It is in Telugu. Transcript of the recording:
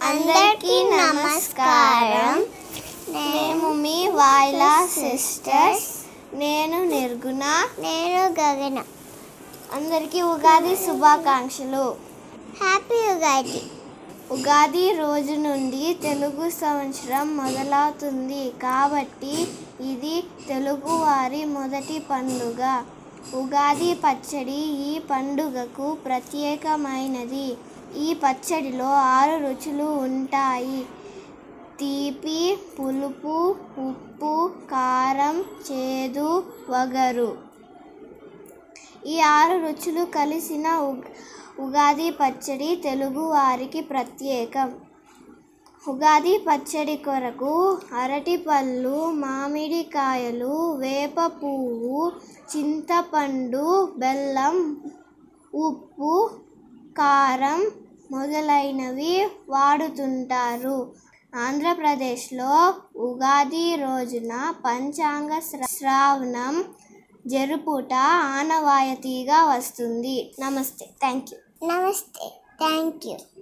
అందరికీ నమస్కారం మేము మీ వాయిలా సిస్టర్స్ నేను నిర్గుణ నేను గగన అందరికీ ఉగాది శుభాకాంక్షలు హ్యాపీ ఉగాది ఉగాది రోజు నుండి తెలుగు సంవత్సరం మొదలవుతుంది కాబట్టి ఇది తెలుగువారి మొదటి పండుగ ఉగాది పచ్చడి ఈ పండుగకు ప్రత్యేకమైనది ఈ పచ్చడిలో ఆరు రుచులు ఉంటాయి తీపి పులుపు ఉప్పు కారం చేదు వగరు ఈ ఆరు రుచులు కలిసిన ఉగ్- ఉగాది పచ్చడి తెలుగు వారికి ప్రత్యేకం ఉగాది పచ్చడి కొరకు అరటిపళ్ళు మామిడికాయలు వేప పువ్వు చింతపండు బెల్లం ఉప్పు కారం మొదలైనవి వాడుతుంటారు ఆంధ్రప్రదేశ్లో ఉగాది రోజున పంచాంగ శ్ర- శ్రావణం జరుపుట ఆనవాయితీగా వస్తుంది నమస్తే థ్యాంక్ యూ నమస్తే థ్యాంక్ యూ